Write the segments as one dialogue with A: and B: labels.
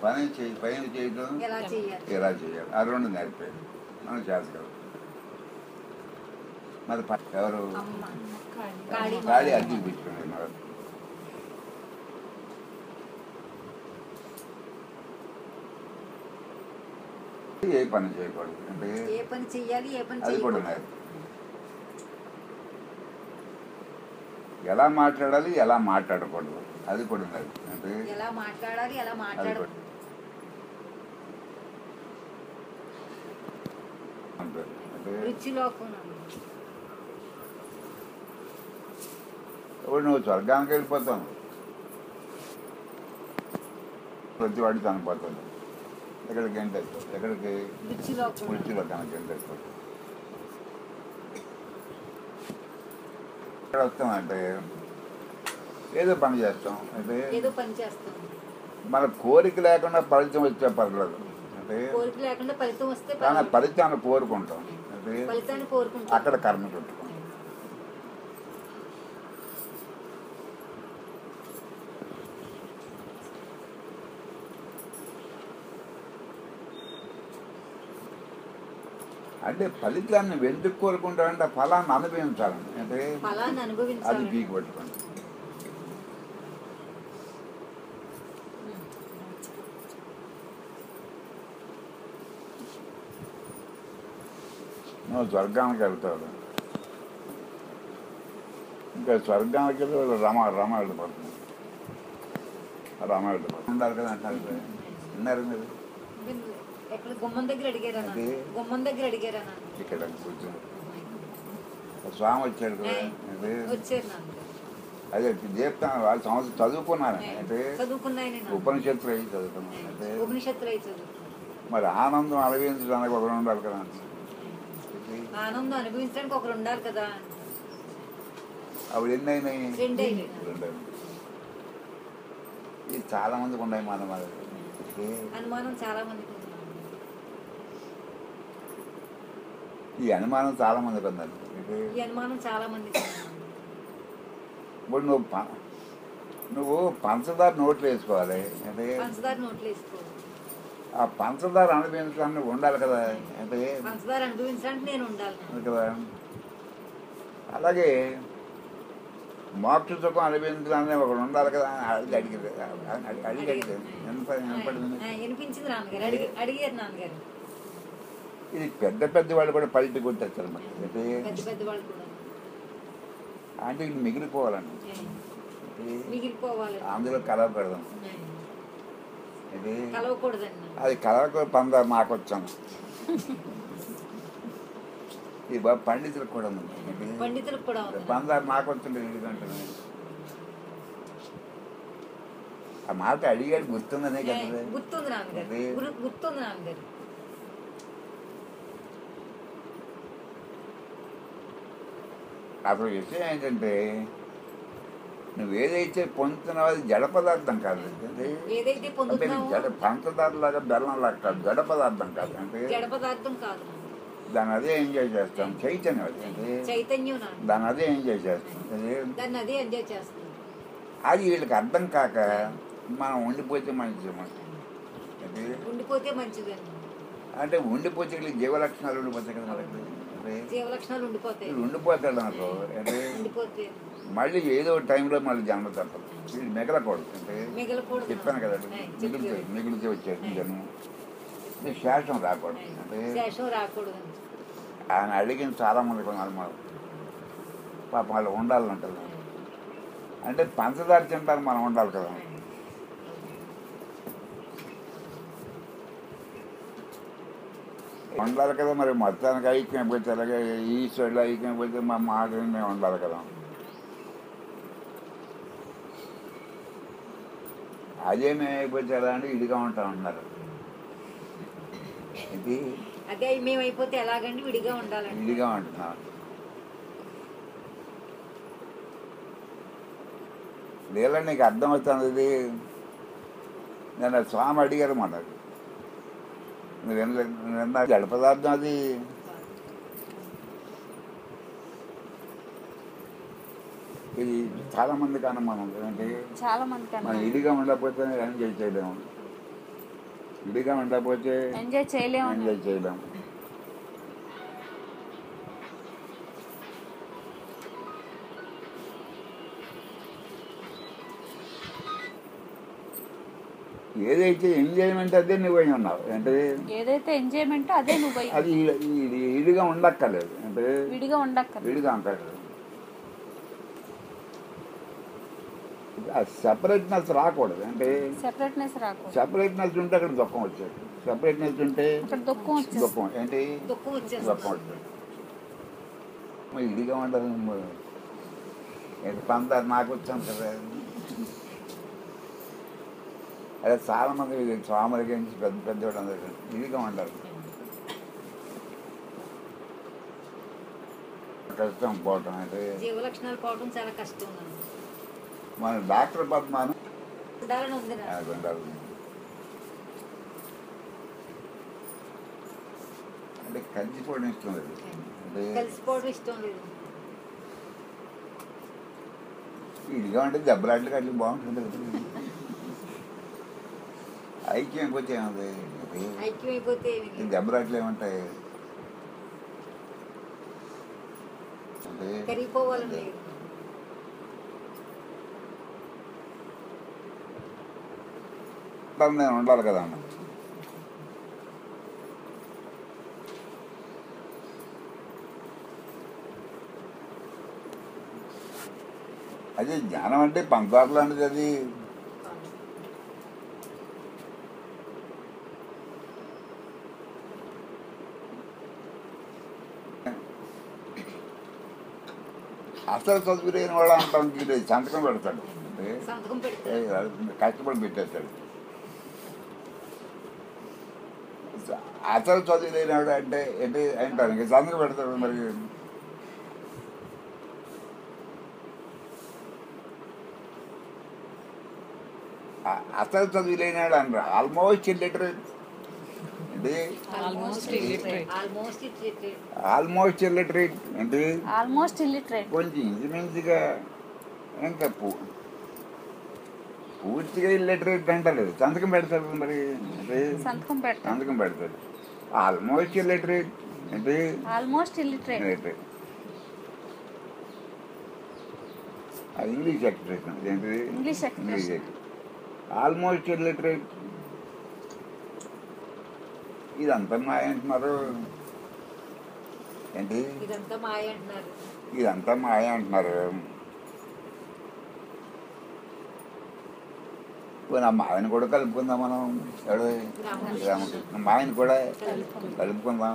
A: పని చేయి పైన చేయటం
B: ఎలా చేయాలి
A: ఎలా చేయాలి ఆ రెండు నేర్పాడు మనం చేస్తాం మరి ప- ఎవరు
B: అమ్మ కాళీ
A: ఖాళీ అద్దె పెట్టుకున్నాడు మరి ఏ పని చేయకూడదు అంటే
B: ఏ పని చెయ్యాలి ఏ పని
A: అది కూడా
B: చేయకూడదు
A: ఉన్నది ఎలా మాట్లాడాలి ఎలా మాట్లాడకూడదు అది కూడా ఉన్నది అంటే
B: ఎలా మాట్లాడాలి ఎలా
A: అది
B: మాట్లాడ
A: కూడా అంతే. అంటే
B: రుచిలోకం
A: ఇప్పుడు నువ్వు స్వర్గానికి వెళ్ళిపోతావు ప్రతి వాడి చనిపోతాడు ఎక్కడికి ఏంటి ఎక్కడికి
B: రుచిలోకం
A: కుర్చీలో కనుక ఏంటి ఎక్కడ వస్తామంటే ఏదో పని చేస్తాం అంటే
B: ఏదో పని చేస్తాం
A: మన కోరిక లేకుండా ఫలితం వచ్చే పర్లేదు అంటే
B: కోరిక లేకుండా ఫలితం వస్తే
A: కానీ
B: పర్వాలేదు.
A: ఫలితాన్ని కోరుకుంటాం అంటే
B: ఫలితాన్ని కోరుకుంటాం
A: అక్కడ కర్మ చుట్టుకుంటాం అంటే ఫలితాన్ని ఎందుకు కోరుకుంటారంటే ఆ ఫలాన్ని అనుభవించాలని అంటే
B: ఫలాన్ని
A: అది
B: అనుభవించాలి
A: పీకి పట్టుకోండి నువ్వు స్వర్గానికి వెళ్తావు ఇంకా స్వర్గానికి వెళ్ళి వాళ్ళు రమ రమ వెళ్ళిపోతుంది రమ వెళ్ళిపోతుంది ఉండాలి కదా అంటారు కదా. విన్నారు మీరు
B: ఎక్కడ గుమ్మం దగ్గర అడిగారా నాన్న?
A: అది?
B: గుమ్మం దగ్గర అడిగారా నాన్న?
A: ఇక్కడ కూర్చొని ఒక స్వామి వచ్చాడు కదా
B: ఏయ్,
A: అదే
B: వచ్చారు నాన్న
A: అదే చెప్తాను వాళ్ళు సంవత్సరం చదువుకున్నాను అంటే
B: చదువుకున్నాయని నాన్న.
A: ఉపనిషత్తులు అయ్యి చదువుకున్నాను అంటే
B: ఉపనిషత్తులు అయి చదువు
A: మరి ఆనందం అనుభవించడానికి ఒకరు ఉండాలి కదా ఇది
B: ఆనందం అనుభవించడానికి ఒకరు ఉండాలి కదా
A: అవి ఎన్ని అయినాయి
B: రెండు అయినాయి.
A: రెండు అయినాయి. ఇది చాలా మందికి ఉన్నాయి మన మరి ఇది
B: అనుమానం చాలా మందికి ఉంది నాన్న.
A: ఈ అనుమానం చాలా మందికి ఉందండి ఇది
B: ఈ అనుమానం చాలా మందికి ఉంది నాన్న.
A: ఇప్పుడు నువ్వు ప- నువ్వు పంచదార నోట్లు వేసుకోవాలి అంటే
B: పంచదార నోట్లు వేసుకోవాలి
A: ఆ పంచదార అనుభవించడానికి ఉండాలి కదా అంటే
B: పంచదార అనుభవించడానికి నేను ఉండాలి నాన్న.
A: ఉంది కదా అలాగే మోక్ష సుఖం అనుభవించడానికి ఒకడు ఉండాలి కదా అని అడిగి అడిగింది అడిగి అడిగి అడిగింది ఎంత వినపడింది
B: ఆ, వినిపించింది నాన్నగారు అడిగి అడిగారు నాన్నగారు
A: ఇది పెద్ద పెద్ద వాళ్ళు కూడా పల్టి కొట్టేస్తారు మరి అంటే
B: పెద్ద పెద్ద వాళ్ళు కూడా
A: అంటే ఇది మిగిలిపోవాలండి
B: ఏ,
A: ఇది
B: మిగిలిపోవాలి
A: అందులో కలవ పెడదాం
B: ఏ,
A: ఇది
B: కలవకూడదండి నాన్న.
A: అది కలవకు పంద మాకు వచ్చాను ఇది బాగా పండితులకు కూడా ఉంది ఇది
B: పండితులకు కూడా ఉంది నాన్న.
A: పందారు మాకు వచ్చింది ఎందుకంటే ఆ మాట అడిగాడు గుర్తుందనే
B: ఏ,
A: కదా
B: గుర్తుంది నాన్నగారు
A: అది?
B: గురు- గుర్తుంది నాన్నగారు
A: అసలు విషయం ఏంటంటే నువ్వు ఏదైతే పొందుతున్నావో అది జడ పదార్థం కాదు అంటే
B: ఏదైతే
A: అంటే
B: పొందుతున్నామో
A: జడ పంచదార లాగా బెల్లం లాగా కాదు జడ పదార్థం కాదు అంటే
B: జడ పదార్థం కాదు నాన్న.
A: దాన్ని అదే ఎంజాయ్ చేస్తాం చైతన్యం అది అంటే
B: చైతన్యం నాన్న
A: దాన్ని అదే ఎంజాయ్ చేస్తాం అది
B: దాన్ని అదే ఎంజాయ్ చేస్తుంది
A: అది వీళ్ళకి అర్థం కాక మనం ఉండిపోతే మంచిది మాట అంటే
B: ఉండిపోతే మంచిదండి
A: అంటే ఉండిపోతే వీళ్ళకి జీవ లక్షణాలు ఉండిపోతాయి కదా మనకి అంటే
B: జీవ లక్షణాలు ఉండిపోతాయి
A: వీళ్ళు ఉండిపోతాడు అనుకో అంటే
B: ఉండిపోతే
A: మళ్ళీ ఏదో ఒక టైంలో మళ్ళీ జన్మ తప్పదు వీళ్ళు మిగలకూడదు అంటే
B: మిగలకూడదు
A: చెప్పాను కదా
B: ఏ,
A: మిగిలితే
B: చెప్పారు.
A: మిగిలితే వచ్చాడు జన్మ ఇది శేషం రాకూడదు అంటే
B: శేషం రాకూడదు
A: ఆయన అడిగిన చాలా మంది కొన్నారు మనం పాపం వాళ్ళు ఉండాలంటారు అంటే పంచదార తింటానికి మనం ఉండాలి కదా ఉండాలి కదా మరి మొత్తానికి ఐక్యం పోతే అలాగే ఈశ్వరుడు ఐక్యం పోతే మా మాట మేము ఉండాలి కదా అదే మేము అయిపోతే ఎలా అంటే ఇదిగా ఉంటాం అన్నారు ఇది
B: అదే మేమైపోతే ఎలాగండి విడిగా ఉండాలండి
A: ఇదిగా ఉంటున్నాం నీళ్ళ నీకు అర్థమవుతుంది ఇది నేను స్వామి అడిగారు మన నువ్వు వినలే- నువ్వు విన్నా జడ పదార్థం అది ఇది చాలా మందికి అనుమానం ఏంటి
C: చాలా మందికి
A: మనం
C: అన్నారు
A: ఇదిగా ఉండకపోతే ఏం చేయలేము విడిగా ఉండకపోతే
C: ఎంజాయ్ చేయలేము
A: ఎంజాయ్ చేయలేం ఏదైతే ఎంజాయ్మెంట్ అదే నువ్వు అయి ఉన్నావు అంటే
C: ఏదైతే ఎంజాయ్మెంట్ అదే నువ్వు అయ్యి.
A: అది ఈ- ఈ- ఇడిగా ఉండక్కర్లేదు అంటే
C: విడిగా ఉండక్కర్లేదు
A: విడిగా ఉండక్కర్లేదు ఆ సెపరేట్నెస్ రాకూడదు అంటే
C: సెపరేట్నెస్ రాకూడదు
A: సెపరేట్నెస్ ఉంటే అక్కడ దుఃఖం వచ్చేది సెపరేట్నెస్ ఉంటే
C: అక్కడ దుఃఖం వచ్చేస్తుంది
A: దుఃఖం ఏంటి
B: దుఃఖం
A: దుఃఖం
B: వచ్చేస్తుంది
A: వచ్చేది మరి ఇదిగా ఉండదు ఏంటి పందారు నాకు వచ్చాను కదా అదే చాలా మంది ఇది స్వాముల గురించి పెద్ద పెద్ద అందరూ ఇదిగా ఉండరు కష్టం పోవటం అంటే
B: జీవ లక్షణాలు పోవడం చాలా కష్టం నాకు.
A: మన డాక్టర్ పద్మాను
B: ఉండాలని ఉంది నాకు.
A: అది ఉండాలి అంటే కలిసిపోవడం ఇష్టం లేదు అంటే
B: కలిసిపోవడం ఇష్టం లేదు
A: ఇదిగా ఉంటే దెబ్బలాట్లు కట్టి బాగుంటుంది ఐక్యం కొంచెం ఏముంది ఇది
B: ఐక్యం అయిపోతే ఏమీ
A: ఈ
B: లేదు.
A: దెబ్బలాట్లు ఏముంటాయి అంటే
B: కరిగిపోవాలని లేదు
A: ఉంటాను నేను ఉండాలి కదా అన్న అదే జ్ఞానం అంటే పంచదార లాంటిది అది అసలు చదువు లేని వాడు అంటాం వీడు సంతకం పెడతాడు అంటే
B: సంతకం పెడితే
A: ఏ, కష్టపడి పెట్టేస్తాడు అసలు చదువు లేనివాడు అంటే ఏంటి అంటారు ఇంకా సంతకం పెడతాడు మరి అ- అసలు చదువు లేనివాడు అంటారు ఆల్మోస్ట్ ఇల్లిటరేట్ అంటే
B: almost almost it
A: almost illiterate అంటే
C: ఆల్మోస్ట్ ఇల్లిటరేట్
A: కొంచెం ఇంచుమించుగా ఇంకా పూ పూర్తిగా ఇల్లిటరేట్ అంటారు సంతకం పెడతారు మరి అంటే
C: సంతకం పెడతాం
A: సంతకం పెడతారు ఆల్మోస్ట్ ఇల్లిటరేట్ అంటే
C: ఆల్మోస్ట్ ఇల్లిటరేట్
A: illiterate. అది ఇంగ్లీష్ ఎక్స్ప్రెషన్ ఏంటిది
C: ఇంగ్లీష్ ఎక్స్ప్రెషన్
A: ఆల్మోస్ట్ ఇల్లిటరేట్ ఇదంతా మాయ అంటున్నారు ఏంటి
B: ఇదంతా మాయ అంటున్నారు
A: ఇదంతా మాయ అంటున్నారు పోనీ ఆ మాయను కూడా కలుపుకుందాం మనం ఎవడు రామకృష్ణ మాయను కూడా కలుపుకుందాం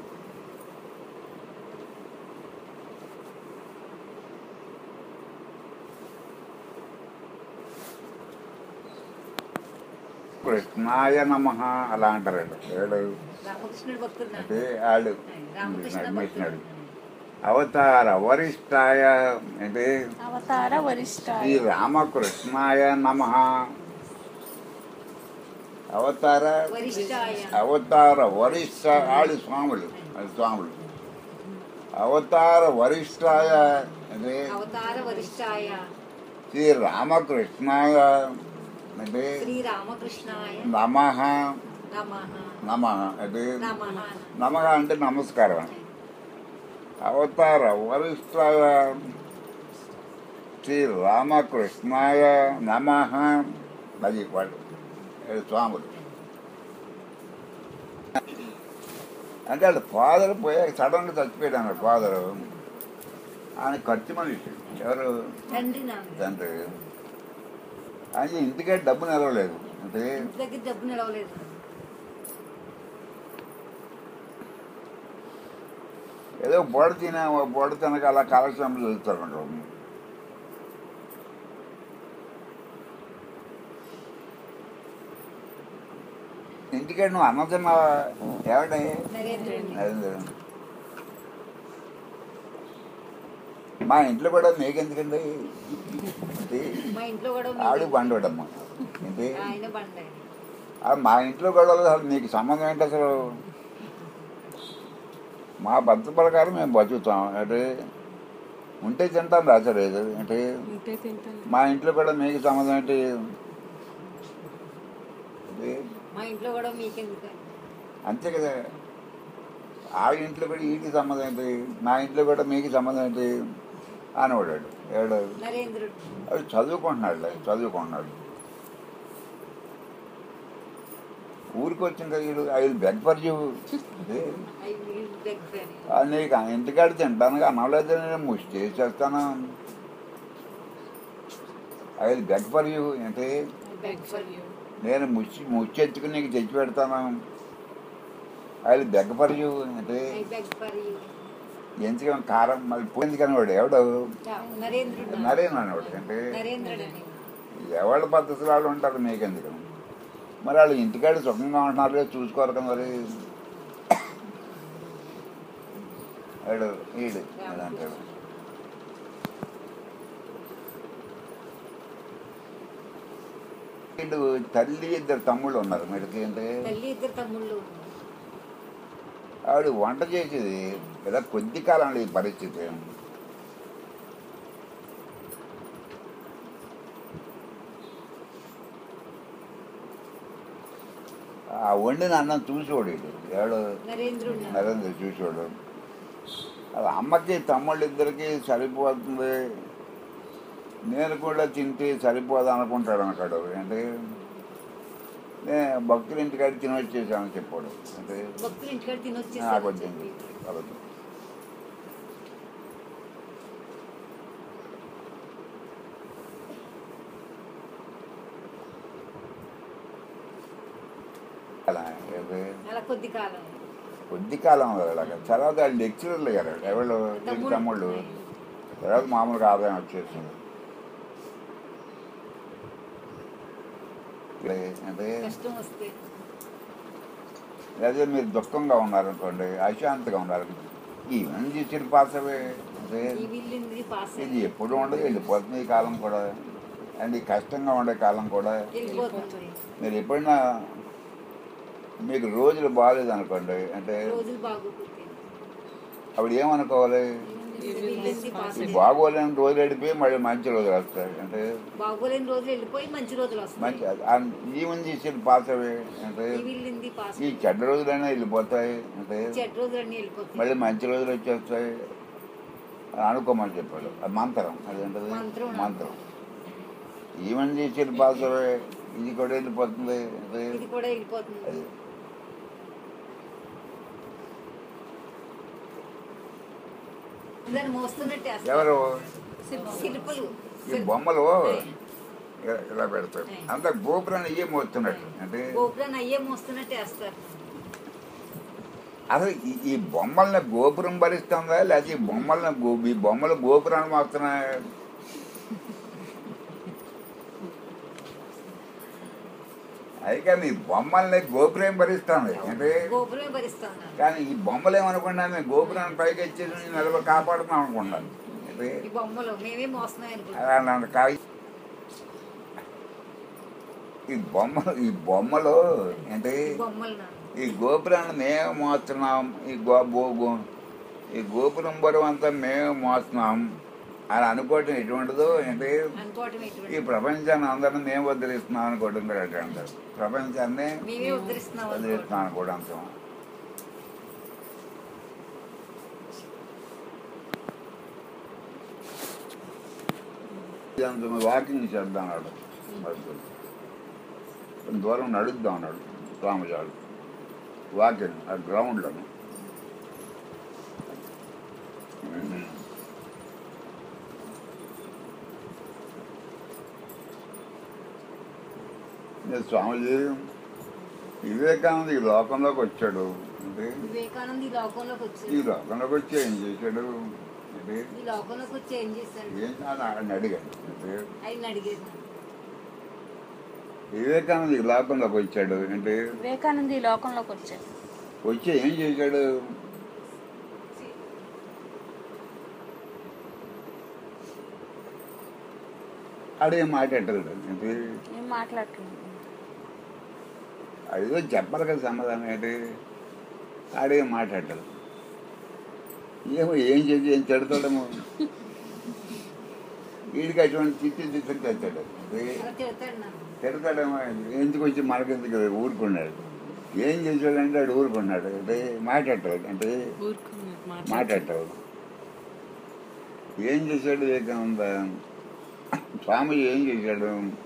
A: కృష్ణాయ నమ అలా అంటారు ఏడు
B: రామకృష్ణుడు భక్తుడు నాకు.
A: అంటే ఆడు
B: రామకృష్ణ
A: అడ్మిషనాడు
B: భక్తుడు
A: అవతార వరిష్టాయ అంటే
C: అవతార వరిష్ట
A: శ్రీ రామకృష్ణాయ నమ అవతార
B: వరిష్టాయ
A: అవతార వరిష్ట ఆడు స్వాములు అది స్వాములు అవతార వరిష్టాయ అంటే
B: అవతార వరిష్టాయ
A: శ్రీ రామకృష్ణాయ అంటే
B: శ్రీ రామకృష్ణాయ
A: నమ
B: నమ
A: నమ అంటే
B: నమ
A: నమ అంటే నమస్కారం అవతార వరిష్టాయ శ్రీ రామకృష్ణాయ నమ అది వాడు ఏడు స్వాములు అంటే వాళ్ళ ఫాదర్ పోయాక సడన్గా చచ్చిపోయాడు అన్నాడు ఫాదరు ఆయన ఖర్చు మనిషి ఎవరు
B: తండ్రి నాన్న
A: తండ్రి ఆయన ఇంటికే డబ్బు నిలవలేదు అంటే
B: ఇంటి దగ్గర డబ్బు నిలవలేదు
A: ఏదో బోడ తిన బోడ తినక అలా కాలక్షేమం చదువుతారు ఇంటికాడ నువ్వు అన్నం తిన్నావా ఏమంటే
B: నరేంద్రుడిని
A: నరేంద్ర మా ఇంట్లో కూడా మీకెందుకండి ఏంటి?
B: మా ఇంట్లో కూడా
A: ఆడు
B: ఉంది.
A: బండోడమ్మ ఏంటి
B: ఆయన బండ
A: ఆ మా ఇంట్లో గొడవలు అసలు నీకు సంబంధం ఏంటి అసలు మా భక్త ప్రకారం మేము బతుకుతాం అంటే ఉంటే తింటాం రాసలేదు అంటే
D: ఉంటే తింటాను
A: మా ఇంట్లో కూడా మీకు సంబంధం ఏంటి అంటే
B: మా ఇంట్లో కూడా మీకెందుకు
A: అంతే కదా ఆ ఇంట్లో కూడా వీటికి సంబంధం ఏంటి నా ఇంట్లో కూడా మీకు సంబంధం ఏంటి అని వాడాడు ఏడు
B: నరేంద్రుడు
A: అవి చదువుకుంటున్నాడు చదువుకుంటున్నాడు ఊరికి వచ్చిన కదా వీడు I will beg for you
B: I will beg for you.
A: నీకు ఇంటికాడ తింటాను అనవలేదు నేను ముష్టి చేసేస్తాను I will beg for you ఏంటి
B: బెగ్ ఫర్ యూ
A: నేను ముచ్చి ముచ్చెత్తుకుని నీకు తెచ్చి పెడతాను I will beg for you అంటే
B: ఐ బెగ్ ఫర్ యూ
A: ఎందుకని కారం మళ్ళీ పోయింది కానీ వాడు ఎవడు
B: నరేంద్రుడు
A: నరేన్ అనేవాడు అంటే
B: నరేంద్రుడు అని
A: ఎవరి పద్ధతులు వాళ్ళు ఉంటారు మీకెందుకు మరి వాళ్ళు ఇంటికాడ సుఖంగా ఉంటున్నారు లేదా చూసుకోరు కదా మరి వాడు వీడు అది అంటాడు వీళ్ళు తల్లి ఇద్దరు తమ్ముళ్ళు ఉన్నారు మీరుకి అంటే
B: తల్లి ఇద్దరు తమ్ముళ్ళు
A: ఆవిడ వంట చేసేది కదా కొద్ది కాలంలో ఈ పరిస్థితి ఆ వండిన అన్నం చూసేవాడు వీడు. ఎవడు
B: నరేంద్రుడు
A: నరేంద్ర చూసేవాడు అది అమ్మకి తమ్ముళ్ళు ఇద్దరికి సరిపోతుంది నేను కూడా తింటే సరిపోదు అనుకుంటాడు అనకాడు అంటే నేను భక్తుల ఇంటికాడ తిని వచ్చేసాను చెప్పాడు అంటే
B: భక్తులు ఇంటికాడ
A: నాకు
B: తినొచ్చేసారు
A: వచ్చింది అబద్ధం అలా ఏది?
B: అలా కొద్ది కాలం
A: కొద్ది కాలం అలాగా తర్వాత వాళ్ళు లెక్చరర్లు అయ్యారు ఎవరు
B: తమ్ముడు.
A: తమ్ముళ్ళు తర్వాత మామూలుగా ఆదాయం వచ్చేసింది అంటే
B: కష్టం వస్తే
A: అదే మీరు దుఃఖంగా ఉన్నారనుకోండి అశాంతిగా ఉన్నారు ఈవెన్ చేసిన పాసవే అదే
B: ఈ వీళ్ళింది పాస్
A: ఇది ఎప్పుడు ఉండదు వెళ్ళిపోతుంది ఈ కాలం కూడా అండ్ ఈ కష్టంగా ఉండే కాలం కూడా
B: వెళ్ళిపోతుంది
A: మీరు ఎప్పుడైనా మీకు రోజులు బాగాలేదు అనుకోండి అంటే
B: రోజులు బాగోపోతే
A: అప్పుడు ఏమనుకోవాలి
B: వీళ్ళింది పాస్
A: ఈ బాగోలేని రోజులు వెళ్ళిపోయి మళ్ళీ మంచి రోజులు వస్తాయి అంటే
B: బాగోలేని రోజులు వెళ్ళిపోయి మంచి రోజులు
A: మంచి
B: వస్తాయి
A: ఈవెన్ చేసిన పాసవే అంటే
B: ఈ వీళ్ళింది పాస్
A: ఈ చెడ్డ రోజులైనా వెళ్ళిపోతాయి అంటే
B: చెడ్డ రోజులు అన్నీ వెళ్ళిపోతాయి
A: మళ్ళీ మంచి రోజులు వచ్చేస్తాయి అని అనుకోమని చెప్పాడు అది మంత్రం అదేంటది
B: మంత్రం.
A: మంత్రం ఈవెన్ చేసిన పాసవే ఇది కూడా వెళ్ళిపోతుంది అదే
B: ఇది కూడా వెళ్ళిపోతుంది
A: అది
B: దాన్ని మోస్తున్నట్టు వేస్తారు.
A: ఎవరు
B: శిల్పులు
A: ఈ బొమ్మలు ఇలా- ఇలా పెడతారు అంత గోపురాన్ని ఇయ్యే మోస్తున్నట్టు అంటే
B: గోపురాన్ని అయ్యే మోస్తున్నట్టు వేస్తారు
A: అసలు ఈ- ఈ బొమ్మల్ని గోపురం భరిస్తుందా లేకపోతే ఈ బొమ్మల్ని గో ఈ బొమ్మలు గోపురాన్ని మోస్తున్నాయి అది కానీ ఈ బొమ్మల్ని గోపురం భరిస్తుంది అంటే
B: గోపురమే భరిస్తున్నారు
A: కానీ ఈ బొమ్మలు ఏమనుకున్నా మేము గోపురాన్ని పైకి వచ్చేసి నిలబడి కాపాడుతున్నాం అనుకున్నాను అంటే
B: ఈ బొమ్మలు మేమే మోస్తున్నాయి అనుకుంటాం
A: అలా నన్ను కాగి ఈ బొమ్మలు ఈ బొమ్మలు అంటే
B: ఈ బొమ్మలు నాన్న.
A: ఈ గోపురాన్ని మేము మోస్తున్నాం ఈ గో గో- గో- ఈ గోపురం బరువు అంతా మేము మోస్తున్నాం అని అనుకోవటం ఎటువంటిదో అంటే
B: అనుకోవటం
A: ఈ
B: ఎటువంటి
A: ప్రపంచాన్ని అందరిని మేము వదిలిస్తున్నాం అనుకోవడం కూడా అట్లా అంటారు ప్రపంచాన్ని
B: మేమే ఉద్ధరిస్తున్నాం అనుకోవటం.
A: వదిలిస్తున్నాం అనుకోవడం అంత ఇదంతా వాకింగ్ చేద్దాం అన్నాడు మరుసటి. కొంచెం దూరం నడుద్దాం అన్నాడు రామజాడు వాకింగ్ ఆ గ్రౌండ్లో స్వామిజీ వివేకానంద ఈ లోకంలోకి వచ్చాడు అంటే
B: వివేకానంద ఈ లోకంలోకి
A: ఈ
B: వచ్చాడు
A: లోకంలోకి వచ్చి ఏం చేశాడు అంటే
B: ఈ లోకంలోకి వచ్చి ఏం చేశాడు
A: ఏం అని ఆయన అడిగాడు అంటే
B: ఆయన అడిగేది
A: వివేకానంద ఈ లోకంలోకి వచ్చాడు అంటే
C: వివేకానంద ఈ లోకంలోకి వచ్చాడు
A: వచ్చి ఏం చేశాడు ఆడేం మాట్లాడతాడు అంటే
C: ఏం మాట్లాడుతున్నాడు
A: అదేదో చెప్పాలి కదా సమాధానం ఏంటి ఆడేం మాట్లాడతాడు ఏమో ఏం చేసి ఏం తిడతాడేమో వీడికి అటువంటి చిత్తి చిత్తం తెస్తాడు
B: అలా తిడతాడు నన్ను
A: తిడతాడేమో ఎందుకు వచ్చి మనకెందుకు ఊరుకున్నాడు ఏం చేశాడంటే ఆడు ఊరుకున్నాడు అంటే మాట్లాడతాడు అంటే
D: ఊరుకున్నాడు
A: మాట్లాడతాడు ఏం చేశాడు వివేకానంద స్వామి ఏం చేశాడు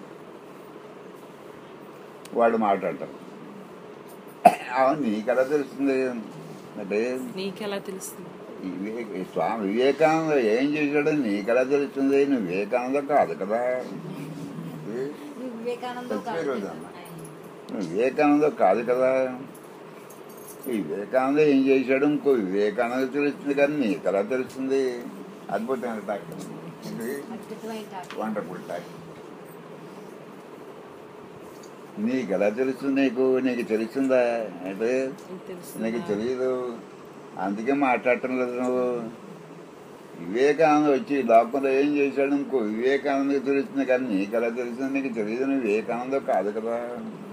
A: వాడు మాట్లాడతాడు అవును నీకెలా తెలుస్తుంది అంటే
D: నీకెలా తెలుస్తుంది
A: ఈ వివే- ఈ స్వామి వివేకానంద ఏం చేశాడో నీకెలా తెలుస్తుంది నువ్వు వివేకానంద కాదు కదా ఏ?
B: నువ్వు వివేకానంద
A: వచ్చే రోజు అన్న. నువ్వు వివేకానంద కాదు కదా ఈ వివేకానంద ఏం చేశాడు ఇంకో వివేకానంద తెలుస్తుంది కానీ నీకు ఎలా తెలుస్తుంది అద్భుతమైన టాక్ ఇది
B: అద్భుతమైన టాక్
A: వండర్ఫుల్ టాక్ నీకు ఎలా తెలుస్తుంది నీకు నీకు తెలుస్తుందా అంటే
D: నీకు తెలుస్తుందా?
A: నీకు తెలియదు అందుకే మాట్లాడటం లేదు నువ్వు వివేకానంద వచ్చి లోకంలో ఏం చేశాడు ఇంకో వివేకానందకి తెలుస్తుంది కానీ నీకు ఎలా తెలుస్తుంది నీకు తెలియదు నువ్వు వివేకానంద కాదు కదా